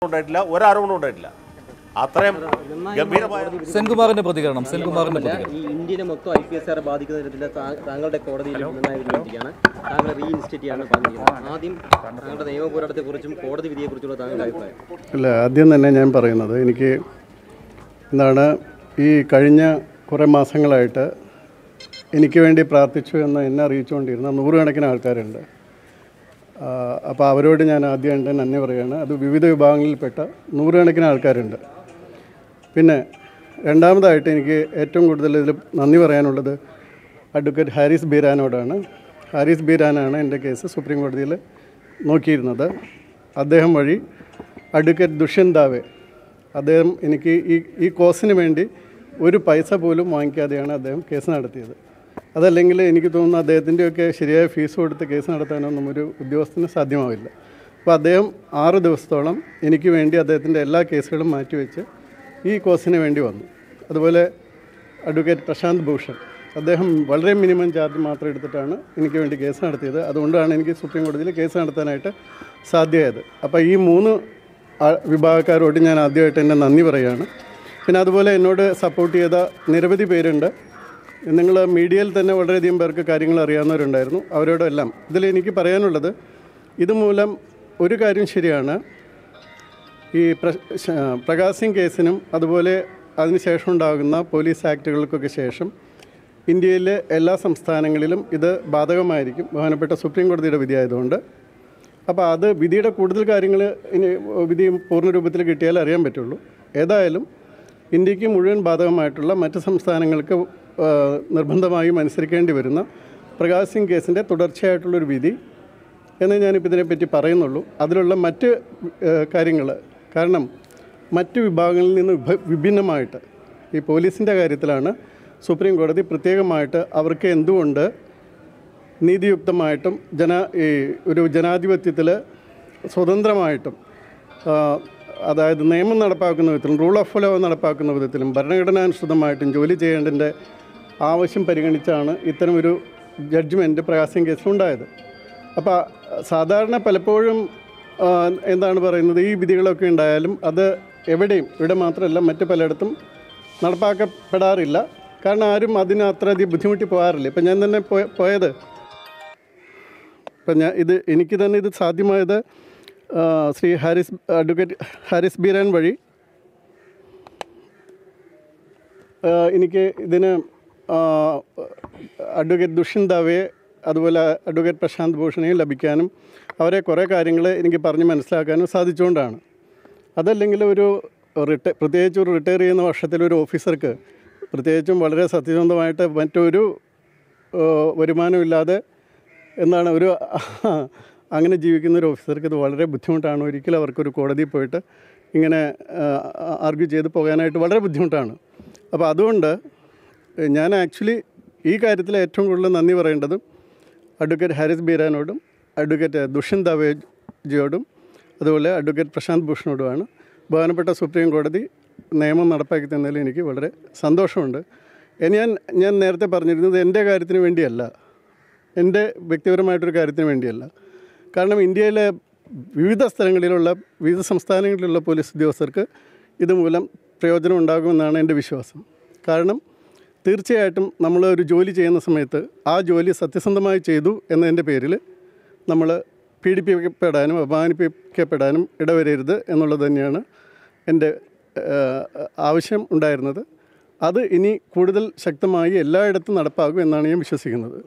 ഉണ്ടായിട്ടില്ല ഒരാരോപണം ഉണ്ടായിട്ടില്ല അത്രയും ഗംഭീരമായ സെൻകുമാറിന്റെ പ്രതികരണം സെൻകുമാറിന്റെ പ്രതികരണം ഈ ഇന്ത്യയിലെ മൊത്തം ഐ പി എസ് ആർ ബാധിക്കുന്ന തരത്തിൽ താ- താങ്കളുടെ കോടതിയിൽ നിർണായ വിധിയാണ് താങ്കൾ റീഇൻസ്റ്റേറ്റ് ചെയ്യാനാണ് പറഞ്ഞിരിക്കുന്നത് ആദ്യം താങ്കളുടെ നിയമ പോരാട്ടത്തെക്കുറിച്ചും കോടതി വിധിയെക്കുറിച്ചുള്ള താങ്കളുടെ അഭിപ്രായം അല്ല ആദ്യം തന്നെ ഞാൻ പറയുന്നത് എനിക്ക് എന്താണ് ഈ കഴിഞ്ഞ കുറേ മാസങ്ങളായിട്ട് എനിക്ക് വേണ്ടി പ്രാർത്ഥിച്ചു എന്ന് എന്നെ അറിയിച്ചുകൊണ്ടിരുന്ന നൂറുകണക്കിന് ആൾക്കാരുണ്ട് അപ്പോൾ അവരോട് ഞാൻ ആദ്യമായിട്ട് നന്ദി പറയുകയാണ് അത് വിവിധ വിഭാഗങ്ങളിൽപ്പെട്ട നൂറുകണക്കിന് ആൾക്കാരുണ്ട് പിന്നെ രണ്ടാമതായിട്ട് എനിക്ക് ഏറ്റവും കൂടുതൽ ഇതിൽ നന്ദി പറയാനുള്ളത് അഡ്വക്കേറ്റ് ഹാരിസ് ബീരാനോടാണ് ഹാരിസ് ബീരാനാണ് എൻ്റെ കേസ് സുപ്രീം കോടതിയിൽ നോക്കിയിരുന്നത് അദ്ദേഹം വഴി അഡ്വക്കേറ്റ് ദുഷ്യന്ത് ദാവെ അദ്ദേഹം എനിക്ക് ഈ ഈ കോസിന് വേണ്ടി ഒരു പൈസ പോലും വാങ്ങിക്കാതെയാണ് അദ്ദേഹം കേസ് നടത്തിയത് അതല്ലെങ്കിൽ എനിക്ക് തോന്നുന്നു അദ്ദേഹത്തിൻ്റെയൊക്കെ ശരിയായ ഫീസ് കൊടുത്ത് കേസ് നടത്താനൊന്നും ഒരു ഉദ്യോഗസ്ഥന് സാധ്യമാവില്ല അപ്പോൾ അദ്ദേഹം ആറ് ദിവസത്തോളം എനിക്ക് വേണ്ടി അദ്ദേഹത്തിൻ്റെ എല്ലാ കേസുകളും മാറ്റിവെച്ച് ഈ കോസിന് വേണ്ടി വന്നു അതുപോലെ അഡ്വക്കേറ്റ് പ്രശാന്ത് ഭൂഷൺ അദ്ദേഹം വളരെ മിനിമം ചാർജ് മാത്രം എടുത്തിട്ടാണ് എനിക്ക് വേണ്ടി കേസ് നടത്തിയത് അതുകൊണ്ടാണ് എനിക്ക് സുപ്രീം കോടതിയിൽ കേസ് നടത്താനായിട്ട് സാധ്യമായത് അപ്പോൾ ഈ മൂന്ന് ആ- വിഭാഗക്കാരോട് ഞാൻ ആദ്യമായിട്ട് എൻ്റെ നന്ദി പറയുകയാണ് പിന്നെ അതുപോലെ എന്നോട് സപ്പോർട്ട് ചെയ്ത നിരവധി പേരുണ്ട് നിങ്ങൾ മീഡിയയിൽ തന്നെ വളരെയധികം പേർക്ക് കാര്യങ്ങൾ അറിയാവുന്നവരുണ്ടായിരുന്നു അവരോടെല്ലാം ഇതിൽ എനിക്ക് പറയാനുള്ളത് ഇതുമൂലം ഒരു കാര്യം ശരിയാണ് ഈ പ്ര- ശ- പ്രകാശ് സിംഗ് കേസിനും അതുപോലെ അതിനുശേഷം ഉണ്ടാകുന്ന പോലീസ് ആക്ടുകൾക്കൊക്കെ ശേഷം ഇന്ത്യയിലെ എല്ലാ സംസ്ഥാനങ്ങളിലും ഇത് ബാധകമായിരിക്കും ബഹുമാനപ്പെട്ട സുപ്രീം കോടതിയുടെ വിധി ആയതുകൊണ്ട് അപ്പോൾ അത് വിധിയുടെ കൂടുതൽ കാര്യങ്ങൾ ഇനി വിധി പൂർണ്ണ രൂപത്തിൽ കിട്ടിയാൽ അറിയാൻ പറ്റുള്ളൂ ഏതായാലും ഇന്ത്യക്ക് മുഴുവൻ ബാധകമായിട്ടുള്ള മറ്റ് സംസ്ഥാനങ്ങൾക്ക് ആ, നിർബന്ധമായും അനുസരിക്കേണ്ടി വരുന്ന പ്രകാശ് സിംഗ് കേസിൻ്റെ തുടർച്ചയായിട്ടുള്ളൊരു വിധി എന്ന് ഞാനിപ്പോൾ ഇതിനെപ്പറ്റി പറയുന്നുള്ളൂ അതിലുള്ള മറ്റ് കാര്യങ്ങൾ കാരണം മറ്റ് വിഭാഗങ്ങളിൽ നിന്ന് വിഭ- വിഭിന്നമായിട്ട് ഈ പോലീസിൻ്റെ കാര്യത്തിലാണ് സുപ്രീം കോടതി പ്രത്യേകമായിട്ട് അവർക്ക് എന്തുകൊണ്ട് നീതിയുക്തമായിട്ടും ജന ഈ ഒരു ജനാധിപത്യത്തിൽ സ്വതന്ത്രമായിട്ടും ആ, അതായത് നിയമം നടപ്പാക്കുന്ന വിധത്തിലും റൂൾ ഓഫ് ലോ നടപ്പാക്കുന്ന വിധത്തിലും ഭരണഘടനാനുസൃതമായിട്ടും ജോലി ചെയ്യേണ്ടതിൻ്റെ ആവശ്യം പരിഗണിച്ചാണ് ഇത്തരമൊരു ജഡ്ജ്മെൻറ്റ് പ്രകാശം കേസിലുണ്ടായത് അപ്പോൾ സാധാരണ പലപ്പോഴും ആ, എന്താണ് പറയുന്നത് ഈ വിധികളൊക്കെ ഉണ്ടായാലും അത് എവിടെയും ഇവിടെ മാത്രമല്ല മറ്റ് പലയിടത്തും നടപ്പാക്കപ്പെടാറില്ല കാരണം ആരും അതിന് അത്രയധികം ബുദ്ധിമുട്ടി പോകാറില്ല ഇപ്പം ഞാൻ തന്നെ പോയ പോയത് ഇപ്പം ഞാൻ ഇത് എനിക്ക് തന്നെ ഇത് സാധ്യമായത് ആ, ശ്രീ ഹാരിസ് അഡ്വക്കേറ്റ് ഹാരിസ് ബീരാൻ വഴി ആ, എനിക്ക് ഇതിന് ആ, അഡ്വക്കേറ്റ് ദുഷ്യന്ത് ദാവയെ അതുപോലെ അഡ്വക്കേറ്റ് പ്രശാന്ത് ഭൂഷണെയും ലഭിക്കാനും അവരെ കുറേ കാര്യങ്ങൾ എനിക്ക് പറഞ്ഞ് മനസ്സിലാക്കാനും സാധിച്ചുകൊണ്ടാണ് അതല്ലെങ്കിൽ ഒരു റിട്ട പ്രത്യേകിച്ച് ഒരു റിട്ടയർ ചെയ്യുന്ന വർഷത്തിൽ ഒരു ഓഫീസർക്ക് പ്രത്യേകിച്ചും വളരെ സത്യസന്ധമായിട്ട് മറ്റൊരു ഏഹ്, വരുമാനമില്ലാതെ എന്താണ് ഒരു അങ്ങനെ ജീവിക്കുന്ന ഒരു ഓഫീസർക്ക് ഇത് വളരെ ബുദ്ധിമുട്ടാണ് ഒരിക്കലും അവർക്കൊരു കോടതിയിൽ പോയിട്ട് ഇങ്ങനെ ആർഗ്യൂ ചെയ്ത് പോകാനായിട്ട് വളരെ ബുദ്ധിമുട്ടാണ് അപ്പോൾ അതുകൊണ്ട് ഞാൻ ആക്ച്വലി ഈ കാര്യത്തിൽ ഏറ്റവും കൂടുതൽ നന്ദി പറയേണ്ടതും അഡ്വക്കേറ്റ് ഹാരിസ് ബീരാനോടും അഡ്വക്കേറ്റ് ദുഷ്യന്ത് ദവേജിയോടും അതുപോലെ അഡ്വക്കേറ്റ് പ്രശാന്ത് ഭൂഷണോടുമാണ് ബഹുമാനപ്പെട്ട സുപ്രീം കോടതി നിയമം നടപ്പാക്കി തന്നതിൽ എനിക്ക് വളരെ സന്തോഷമുണ്ട് ഇനി ഞാൻ ഞാൻ നേരത്തെ പറഞ്ഞിരുന്നത് എൻ്റെ കാര്യത്തിന് വേണ്ടിയല്ല എൻ്റെ വ്യക്തിപരമായിട്ടൊരു കാര്യത്തിന് വേണ്ടിയല്ല കാരണം ഇന്ത്യയിലെ വിവിധ സ്ഥലങ്ങളിലുള്ള വിവിധ സംസ്ഥാനങ്ങളിലുള്ള പോലീസ് ഉദ്യോഗസ്ഥർക്ക് ഇതുമൂലം പ്രയോജനം ഉണ്ടാകുമെന്നാണ് എൻ്റെ വിശ്വാസം കാരണം തീർച്ചയായിട്ടും നമ്മൾ ഒരു ജോലി ചെയ്യുന്ന സമയത്ത് ആ ജോലി സത്യസന്ധമായി ചെയ്തു എന്നതിൻ്റെ പേരിൽ നമ്മൾ പീഡിപ്പിക്കപ്പെടാനും അപമാനിപ്പിക്കപ്പെടാനും ഇടവരരുത് എന്നുള്ളത് തന്നെയാണ് എൻ്റെ ഏഹ്, ആവശ്യം ഉണ്ടായിരുന്നത് അത് ഇനി കൂടുതൽ ശക്തമായി എല്ലായിടത്തും നടപ്പാകും എന്നാണ് ഞാൻ വിശ്വസിക്കുന്നത്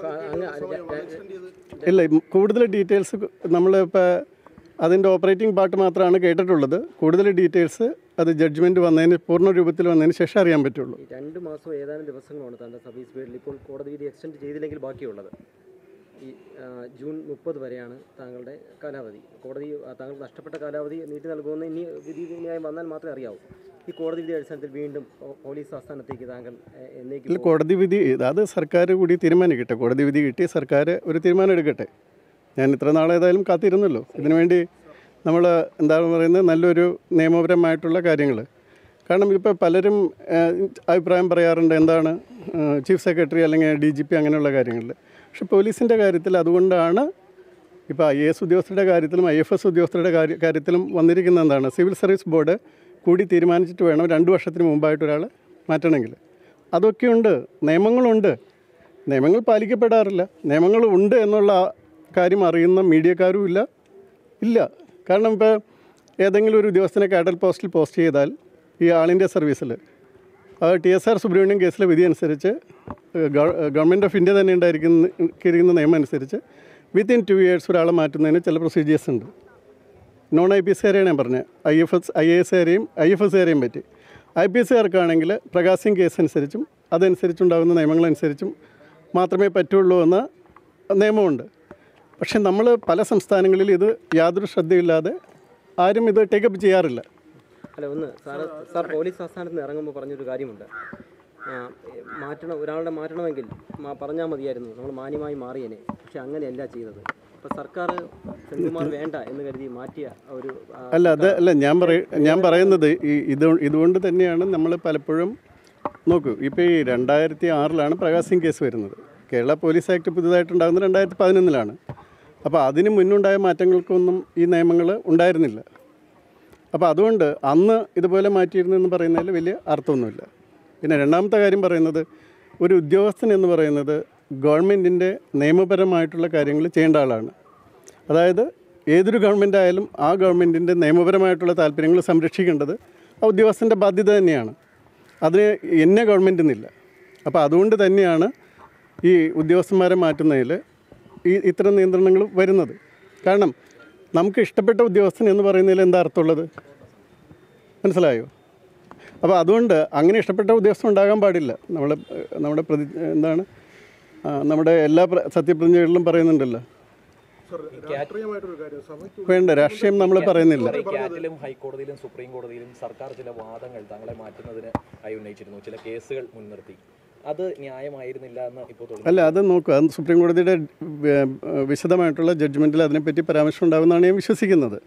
ഇല്ല ഇം- കൂടുതൽ ഡീറ്റെയിൽസ് നമ്മൾ ഇപ്പോൾ അതിൻ്റെ ഓപ്പറേറ്റിംഗ് പാർട്ട് മാത്രമാണ് കേട്ടിട്ടുള്ളത് കൂടുതൽ ഡീറ്റെയിൽസ് അത് ജഡ്ജ്മെൻറ്റ് വന്നതിന് പൂർണ്ണ രൂപത്തിൽ വന്നതിന് ശേഷം അറിയാൻ പറ്റുള്ളൂ രണ്ട് മാസം ഏതാനും ദിവസങ്ങളാണ് താങ്കളുടെ സർവീസ് പീരീഡിൽ ഇപ്പോൾ കോടതി വിധി എക്സ്റ്റെൻഡ് ചെയ്തില്ലെങ്കിൽ ബാക്കിയുള്ളത് ഈ ആ, ജൂൺ മുപ്പത് വരെയാണ് താങ്കളുടെ കാലാവധി കോടതി ആ, താങ്കൾ നഷ്ടപ്പെട്ട കാലാവധി നീട്ടി നൽകുമെന്ന് ഇനി വിധി ന്യായം വന്നാൽ മാത്രമേ അറിയാവൂ ഈ കോടതി വിധി അടിസ്ഥാനത്തിൽ വീണ്ടും പോ- പോലീസ് ആസ്ഥാനത്തേക്ക് താങ്കൾ എ- എന്നേക്ക് ഇല്ല കോടതി വിധി അത് സർക്കാർ കൂടി തീരുമാനിക്കട്ടെ കോടതി വിധി കിട്ടി സർക്കാർ ഒരു തീരുമാനം എടുക്കട്ടെ ഞാൻ ഇത്ര നാളേതായാലും കാത്തിരുന്നല്ലോ ഇതിനുവേണ്ടി നമ്മൾ എന്താണ് പറയുന്നത് നല്ലൊരു നിയമപരമായിട്ടുള്ള കാര്യങ്ങൾ കാരണം ഇപ്പോൾ പലരും ഏഹ്, അഭിപ്രായം പറയാറുണ്ട് എന്താണ് ഏഹ്, ചീഫ് സെക്രട്ടറി അല്ലെങ്കിൽ ഡി ജി പി അങ്ങനെയുള്ള കാര്യങ്ങളിൽ പക്ഷെ പോലീസിൻ്റെ കാര്യത്തിൽ അതുകൊണ്ടാണ് ഇപ്പോൾ ഐ എസ് ഉദ്യോഗസ്ഥരുടെ കാര്യത്തിലും ഐ എഫ് എസ് ഉദ്യോഗസ്ഥരുടെ കാര്യ കാര്യത്തിലും വന്നിരിക്കുന്ന എന്താണ് സിവിൽ സർവീസ് ബോർഡ് കൂടി തീരുമാനിച്ചിട്ട് വേണം രണ്ട് വർഷത്തിന് മുമ്പായിട്ട് ഒരാൾ മാറ്റണമെങ്കിൽ അതൊക്കെയുണ്ട് നിയമങ്ങളുണ്ട് നിയമങ്ങൾ പാലിക്കപ്പെടാറില്ല നിയമങ്ങൾ ഉണ്ട് എന്നുള്ള കാര്യം അറിയുന്ന മീഡിയക്കാരും ഇല്ല ഇല്ല കാരണം ഇപ്പോൾ ഏതെങ്കിലും ഒരു ഉദ്യോഗസ്ഥനെ കാഡൽ പോസ്റ്റിൽ പോസ്റ്റ് ചെയ്താൽ ഈ ആൾ ഇന്ത്യ സർവീസിൽ ടി എസ് ആർ സുബ്രഹ്മണ്യം കേസിലെ വിധി അനുസരിച്ച് ഗവൺമെൻറ് ഓഫ് ഇന്ത്യ തന്നെ ഉണ്ടായിരിക്കുന്ന ഇരിക്കുന്ന നിയമം അനുസരിച്ച് വിത്തിൻ ടു ഇയേഴ്സ് ഒരാളെ മാറ്റുന്നതിന് ചില പ്രൊസീജിയേഴ്സ് ഉണ്ട് നോൺ ഐ പി എസ്കാരെയാണ് ഞാൻ പറഞ്ഞത് I F S I A എസ്കാരെയും ഐ എഫ് എസ്കാരെയും പറ്റി ഐ പി എസ്കാർക്കാണെങ്കിൽ പ്രകാശ് സിംഗ് കേസ് അനുസരിച്ചും അതനുസരിച്ചുണ്ടാകുന്ന നിയമങ്ങളനുസരിച്ചും മാത്രമേ പറ്റുള്ളൂ എന്ന നിയമമുണ്ട് പക്ഷേ നമ്മൾ പല സംസ്ഥാനങ്ങളിൽ ഇത് യാതൊരു ശ്രദ്ധയില്ലാതെ ആരും ഇത് ടേക്കപ്പ് ചെയ്യാറില്ല അല്ല ഒന്ന് സാറ് സാർ പോലീസ് ആസ്ഥാനത്ത് നിന്ന് ഇറങ്ങുമ്പോൾ പറഞ്ഞൊരു കാര്യമുണ്ട് ആ, ഏ, മാറ്റണം ഒരാളുടെ മാറ്റണമെങ്കിൽ മാ- പറഞ്ഞാൽ മതിയായിരുന്നു നമ്മൾ മാന്യമായി മാറിയേനെ പക്ഷെ അങ്ങനെയല്ല ചെയ്തത് അപ്പോൾ സർക്കാർ സെൻകുമാർ വേണ്ട എന്ന് കരുതി മാറ്റിയ ഒരു ആ, അല്ല അത് അല്ല ഞാൻ പറയ ഞാൻ പറയുന്നത് ഈ ഇത് ഇതുകൊണ്ട് തന്നെയാണ് നമ്മൾ പലപ്പോഴും നോക്കൂ ഇപ്പോൾ ഈ രണ്ടായിരത്തി ആറിലാണ് പ്രകാശ് സിംഗ് കേസ് വരുന്നത് കേരള പോലീസ് ആക്ട് പുതുതായിട്ടുണ്ടാകുന്നത് രണ്ടായിരത്തി പതിനൊന്നിലാണ് അപ്പോൾ അതിന് മുന്നുണ്ടായ മാറ്റങ്ങൾക്കൊന്നും ഈ നിയമങ്ങൾ ഉണ്ടായിരുന്നില്ല അപ്പോൾ അതുകൊണ്ട് അന്ന് ഇതുപോലെ മാറ്റിയിരുന്നു എന്ന് പറയുന്നതിൽ വലിയ അർത്ഥമൊന്നുമില്ല പിന്നെ രണ്ടാമത്തെ കാര്യം പറയുന്നത് ഒരു ഉദ്യോഗസ്ഥൻ എന്ന് പറയുന്നത് ഗവൺമെൻറ്റിൻ്റെ നിയമപരമായിട്ടുള്ള കാര്യങ്ങൾ ചെയ്യേണ്ട ആളാണ് അതായത് ഏതൊരു ഗവൺമെൻറ് ആയാലും ആ ഗവൺമെൻറ്റിൻ്റെ നിയമപരമായിട്ടുള്ള താല്പര്യങ്ങൾ സംരക്ഷിക്കേണ്ടത് ആ ഉദ്യോഗസ്ഥൻ്റെ ബാധ്യത തന്നെയാണ് അതിന് എന്നെ ഗവൺമെൻറ് എന്നില്ല അപ്പോൾ അതുകൊണ്ട് തന്നെയാണ് ഈ ഉദ്യോഗസ്ഥന്മാരെ മാറ്റുന്നതിൽ ഈ ഇത്തരം നിയന്ത്രണങ്ങൾ വരുന്നത് കാരണം നമുക്ക് ഇഷ്ടപ്പെട്ട ഉദ്യോഗസ്ഥൻ എന്ന് പറയുന്നതിൽ എന്താ അർത്ഥമുള്ളത് മനസ്സിലായോ അപ്പോൾ അതുകൊണ്ട് അങ്ങനെ ഇഷ്ടപ്പെട്ട ഉദ്യോഗസ്ഥൻ ഉണ്ടാകാൻ പാടില്ല നമ്മൾ നമ്മുടെ പ്രതി എന്താണ് ആ, നമ്മുടെ എല്ലാ പ്ര- സത്യപ്രതിജ്ഞകളിലും പറയുന്നുണ്ടല്ലോ വേണ്ട രാഷ്ട്രീയം നമ്മൾ പറയുന്നില്ല ഈ കാറ്റിലും ഹൈക്കോടതിയിലും സുപ്രീം കോടതിയിലും സർക്കാർ ചില വാദങ്ങൾ തങ്ങളെ മാറ്റുന്നതിന് ആയി ഉന്നയിച്ചിരുന്നു ചില കേസുകൾ മുൻനിർത്തി അത് ന്യായമായിരുന്നില്ല എന്ന് ഇപ്പോൾ തോന്നുന്നു അല്ല അത് നോക്കുക അത് സുപ്രീം കോടതിയുടെ വേ- വിശദമായിട്ടുള്ള ജഡ്ജ്മെൻറ്റിൽ അതിനെപ്പറ്റി പരാമർശം ഉണ്ടാകുമെന്നാണ് ഞാൻ വിശ്വസിക്കുന്നത്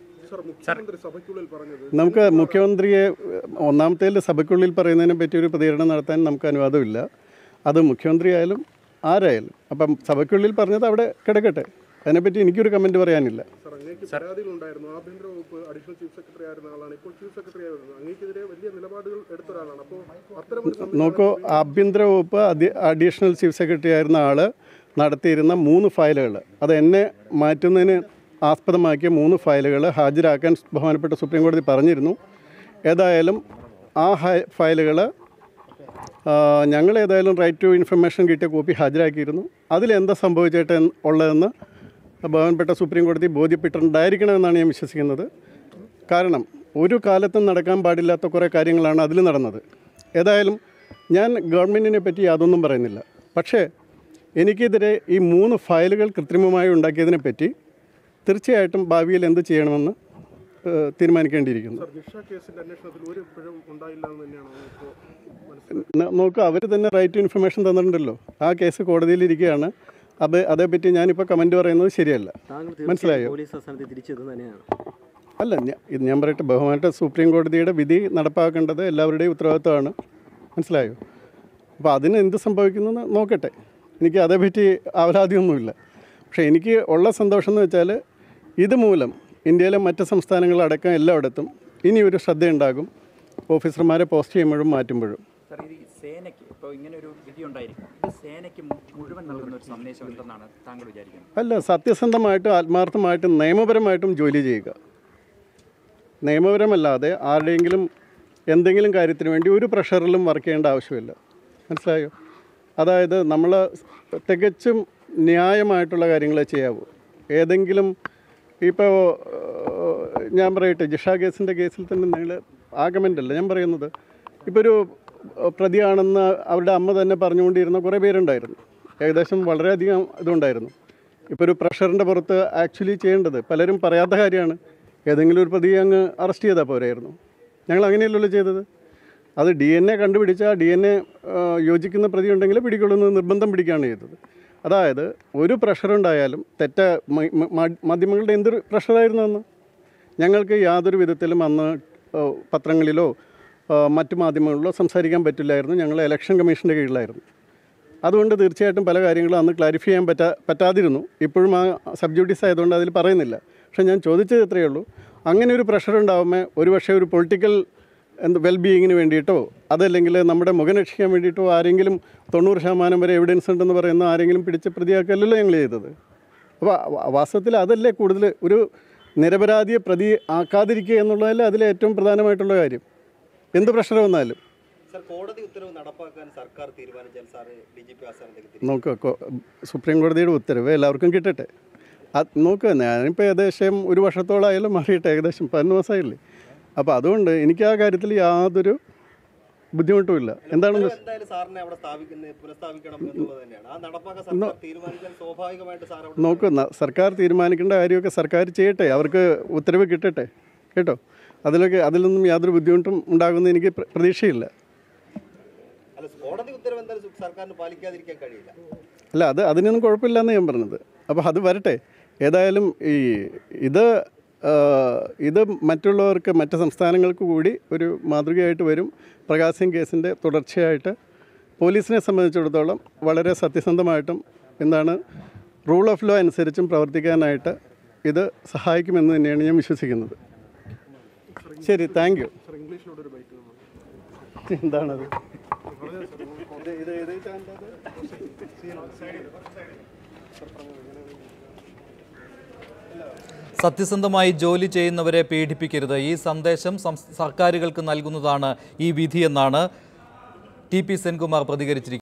നമുക്ക് മുഖ്യമന്ത്രിയെ ഒന്നാമത്തേൽ സഭയ്ക്കുള്ളിൽ പറയുന്നതിനെ പറ്റി ഒരു പ്രതികരണം നടത്താൻ നമുക്ക് അനുവാദമില്ല അത് മുഖ്യമന്ത്രി ആയാലും ആരായാലും അപ്പം സഭയ്ക്കുള്ളിൽ പറഞ്ഞത് അവിടെ കിടക്കട്ടെ അതിനെപ്പറ്റി എനിക്കൊരു കമൻറ്റ് പറയാനില്ല സാർ അങ്ങേക്ക് പരാതികളുണ്ടായിരുന്നു ആഭ്യന്തര വകുപ്പ് അഡീഷണൽ ചീഫ് സെക്രട്ടറി ആയിരുന്ന ആളാണ് ഇപ്പോൾ ചീഫ് സെക്രട്ടറി ആയിരുന്നു അങ്ങേക്കെതിരെ വലിയ നിലപാടുകൾ എടുത്ത ഒരാളാണ് അപ്പോൾ അത്തരം ഒരു സംവിധാനം നോക്കൂ ആഭ്യന്തര വകുപ്പ് അധി അഡീഷണൽ ചീഫ് സെക്രട്ടറി ആയിരുന്ന ആൾ നടത്തിയിരുന്ന മൂന്ന് ഫയലുകൾ അത് എന്നെ മാറ്റുന്നതിന് ആസ്പദമാക്കിയ മൂന്ന് ഫയലുകൾ ഹാജരാക്കാൻ ബഹുമാനപ്പെട്ട സുപ്രീം കോടതി പറഞ്ഞിരുന്നു ഏതായാലും ആ ഹൈ- ഫയലുകൾ ഞങ്ങൾ ഏതായാലും റൈറ്റ് ടു ഇൻഫർമേഷൻ കിട്ടിയ കോപ്പി ഹാജരാക്കിയിരുന്നു അതിലെന്താ സംഭവിച്ചിട്ട് ഉള്ളതെന്ന് ബഹുമാനപ്പെട്ട സുപ്രീം കോടതി ബോധ്യപ്പെട്ടിട്ടുണ്ടായിരിക്കണമെന്നാണ് ഞാൻ വിശ്വസിക്കുന്നത് കാരണം ഒരു കാലത്തും നടക്കാൻ പാടില്ലാത്ത കുറേ കാര്യങ്ങളാണ് അതിൽ നടന്നത് ഏതായാലും ഞാൻ ഗവൺമെൻറ്റിനെ പറ്റി യാതൊന്നും പറയുന്നില്ല പക്ഷേ എനിക്കെതിരെ ഈ മൂന്ന് ഫയലുകൾ കൃത്രിമമായി ഉണ്ടാക്കിയതിനെ പറ്റി തീർച്ചയായിട്ടും ഭാവിയിൽ എന്ത് ചെയ്യണമെന്ന് ഏഹ്, തീരുമാനിക്കേണ്ടിയിരിക്കുന്നു സാർ ജിഷ കേസിന്റെ അന്വേഷണത്തിൽ ഒരു പിഴവും ഉണ്ടായില്ല എന്ന് തന്നെയാണ് ഇപ്പോൾ മനസ്സിലാക്കുന്നത് ന- നോക്കൂ അവർ തന്നെ റൈറ്റ് ടു ഇൻഫർമേഷൻ തന്നിട്ടുണ്ടല്ലോ ആ കേസ് കോടതിയിലിരിക്കുകയാണ് അത് അതേപ്പറ്റി ഞാനിപ്പോൾ കമൻറ്റ് പറയുന്നത് ശരിയല്ല താങ്കൾ മനസ്സിലായോ? തീർച്ചയായും പോലീസ് ആസ്ഥാനത്ത് തിരിച്ചെത്തുന്നത് തന്നെയാണ് അല്ല ഞാ- ഇത് ഞാൻ പറയട്ടെ ബഹുമാനപ്പെട്ട സുപ്രീം കോടതിയുടെ വിധി നടപ്പാക്കേണ്ടത് എല്ലാവരുടെയും ഉത്തരവാദിത്വമാണ് മനസ്സിലായോ അപ്പോൾ അതിന് എന്ത് സംഭവിക്കുന്നു നോക്കട്ടെ എനിക്ക് അതേപ്പറ്റി ആവലാതിയൊന്നുമില്ല പക്ഷേ എനിക്ക് ഉള്ള സന്തോഷം എന്ന് വെച്ചാൽ ഇതുമൂലം ഇന്ത്യയിലെ മറ്റ് സംസ്ഥാനങ്ങളടക്കം എല്ലായിടത്തും ഇനി ഒരു ശ്രദ്ധയുണ്ടാകും ഓഫീസർമാരെ പോസ്റ്റ് ചെയ്യുമ്പോഴും മാറ്റുമ്പോഴും സാർ ഇത് ഈ സേനയ്ക്ക് ഇപ്പോൾ ഇങ്ങനെ ഒരു വിധി ഉണ്ടായിരിക്കും ഇത് സേനയ്ക്ക് മു- മുഴുവൻ നൽകുന്ന ഒരു സന്ദേശം എന്തെന്നാണ് താങ്കൾ വിചാരിക്കുന്നത് അല്ല സത്യസന്ധമായിട്ടും ആത്മാർത്ഥമായിട്ടും നിയമപരമായിട്ടും ജോലി ചെയ്യുക നിയമപരമല്ലാതെ ആരുടെയെങ്കിലും എന്തെങ്കിലും കാര്യത്തിന് വേണ്ടി ഒരു പ്രഷറിലും വർക്ക് ചെയ്യേണ്ട ആവശ്യമില്ല മനസ്സിലായോ അതായത് നമ്മൾ തികച്ചും ന്യായമായിട്ടുള്ള കാര്യങ്ങളെ ചെയ്യാവൂ ഏതെങ്കിലും ഇപ്പോൾ ഞാൻ പറയട്ടെ ജിഷ കേസിൻ്റെ കേസിൽ തന്നെ നിങ്ങൾ ആഗമെൻ്റല്ല ഞാൻ പറയുന്നത് ഇപ്പോൾ ഒരു ഏഹ്, പ്രതിയാണെന്ന് അവരുടെ അമ്മ തന്നെ പറഞ്ഞുകൊണ്ടിരുന്ന കുറേ പേരുണ്ടായിരുന്നു ഏകദേശം വളരെയധികം ഇതുണ്ടായിരുന്നു ഇപ്പോൾ ഒരു പ്രഷറിൻ്റെ പുറത്ത് ആക്ച്വലി ചെയ്യേണ്ടത് പലരും പറയാത്ത കാര്യമാണ് ഏതെങ്കിലും ഒരു പ്രതിയെ അങ്ങ് അറസ്റ്റ് ചെയ്താൽ പോരായിരുന്നു ഞങ്ങൾ അങ്ങനെയല്ലല്ലോ ചെയ്തത് അത് ഡി എൻ എ കണ്ടുപിടിച്ച ഡി എൻ എ യോജിക്കുന്ന പ്രതി ഉണ്ടെങ്കിൽ പിടിക്കൊള്ളുന്ന നിർബന്ധം പിടിക്കുകയാണ് ചെയ്തത് അതായത് ഒരു പ്രഷറുണ്ടായാലും തെറ്റ മ- മ- മ- മാധ്യമങ്ങളുടെ എന്ത് പ്രഷറായിരുന്നു അന്ന് ഞങ്ങൾക്ക് യാതൊരു വിധത്തിലും അന്ന് ഏഹ്, പത്രങ്ങളിലോ ഏഹ്, മറ്റു മാധ്യമങ്ങളിലോ സംസാരിക്കാൻ പറ്റില്ലായിരുന്നു ഞങ്ങൾ ഇലക്ഷൻ കമ്മീഷൻ്റെ കീഴിലായിരുന്നു അതുകൊണ്ട് തീർച്ചയായിട്ടും പല കാര്യങ്ങളും അന്ന് ക്ലാരിഫൈ ചെയ്യാൻ പറ്റാ പറ്റാതിരുന്നു ഇപ്പോഴും ആ സബ്ജൂട്ടീസ് ആയതുകൊണ്ട് അതിൽ പറയുന്നില്ല പക്ഷേ ഞാൻ ചോദിച്ചത് ഇത്രയേ ഉള്ളൂ അങ്ങനെ ഒരു പ്രഷർ ഉണ്ടാകുമ്പോൾ ഒരുപക്ഷെ ഒരു പൊളിറ്റിക്കൽ എന്ത് വെൽബീയിങ്ങിന് വേണ്ടിയിട്ടോ അതല്ലെങ്കിൽ നമ്മുടെ മുഖം രക്ഷിക്കാൻ വേണ്ടിയിട്ടോ ആരെങ്കിലും തൊണ്ണൂറ് ശതമാനം വരെ എവിഡൻസ് ഉണ്ടെന്ന് പറയുന്ന ആരെങ്കിലും പിടിച്ച് പ്രതിയാക്കലല്ലോ ഞങ്ങൾ ചെയ്തത് അപ്പോൾ വാസ്തവത്തിൽ അതല്ലേ കൂടുതൽ ഒരു നിരപരാധിയെ പ്രതി ആക്കാതിരിക്കുക എന്നുള്ളതല്ലേ അതിലെ ഏറ്റവും പ്രധാനമായിട്ടുള്ള കാര്യം എന്ത് പ്രഷർ വന്നാലും സർ കോടതി ഉത്തരവ് നടപ്പാക്കാൻ സർക്കാർ തീരുമാനിച്ചാൽ സാറ് ഡി ജി പി ആസ്ഥാനത്തേക്ക് തിരിച്ചു നോക്കുക കൊ- സുപ്രീം കോടതിയുടെ ഉത്തരവ് എല്ലാവർക്കും കിട്ടട്ടെ അത് നോക്കുക ഞാനിപ്പോൾ ഏകദേശം ഒരു വർഷത്തോളമായാലും മാറിയിട്ട് ഏകദേശം പതിനൊന്ന് മാസമായില്ലേ അപ്പോൾ അതുകൊണ്ട് എനിക്ക് ആ കാര്യത്തിൽ യാതൊരു ബുദ്ധിമുട്ടുമില്ല എന്താണെന്ന് വെച്ച് എന്തായാലും സാറിനെ അവിടെ സ്ഥാപിക്കുന്ന പുനഃസ്ഥാപിക്കണം എന്നുള്ളത് തന്നെയാണ് ആ നടപ്പാക്കാൻ സർക്കാർ തീരുമാനിച്ചാൽ സ്വാഭാവികമായിട്ട് സാർ അവിടെ നോക്കുക ന- സർക്കാർ തീരുമാനിക്കേണ്ട കാര്യമൊക്കെ സർക്കാർ ചെയ്യട്ടെ അവർക്ക് ഉത്തരവ് കിട്ടട്ടെ കേട്ടോ അതിലൊക്കെ അതിലൊന്നും യാതൊരു ബുദ്ധിമുട്ടും ഉണ്ടാകുമെന്ന് എനിക്ക് പ്ര- പ്രതീക്ഷയില്ല അല്ല കോടതി ഉത്തരവ് എന്തായാലും സർക്കാരിന് പാലിക്കാതിരിക്കാൻ കഴിയില്ല അല്ല അത് അതിനൊന്നും കുഴപ്പമില്ലെന്ന് ഞാൻ പറഞ്ഞത് അപ്പോൾ അത് വരട്ടെ ഏതായാലും ഈ ഇത് ആ, ഇത് മറ്റുള്ളവർക്ക് മറ്റ് സംസ്ഥാനങ്ങൾക്ക് കൂടി ഒരു മാതൃകയായിട്ട് വരും പ്രകാശ് സിംഗ് കേസിൻ്റെ തുടർച്ചയായിട്ട് പോലീസിനെ സംബന്ധിച്ചിടത്തോളം വളരെ സത്യസന്ധമായിട്ടും എന്താണ് റൂൾ ഓഫ് ലോ അനുസരിച്ചും പ്രവർത്തിക്കാനായിട്ട് ഇത് സഹായിക്കുമെന്ന് തന്നെയാണ് ഞാൻ വിശ്വസിക്കുന്നത് ശരി താങ്ക് യു സർ ഇംഗ്ലീഷിലൂടെ ഒരു ബൈറ്റ് നമ്മൾ എന്താണത് സത്യസന്ധമായി ജോലി ചെയ്യുന്നവരെ പീഡിപ്പിക്കരുത് ഈ സന്ദേശം സംസ് സർക്കാരുകൾക്ക് നൽകുന്നതാണ് ഈ വിധിയെന്നാണ് ടി പി സെൻകുമാർ പ്രതികരിച്ചിരിക്കുന്നത്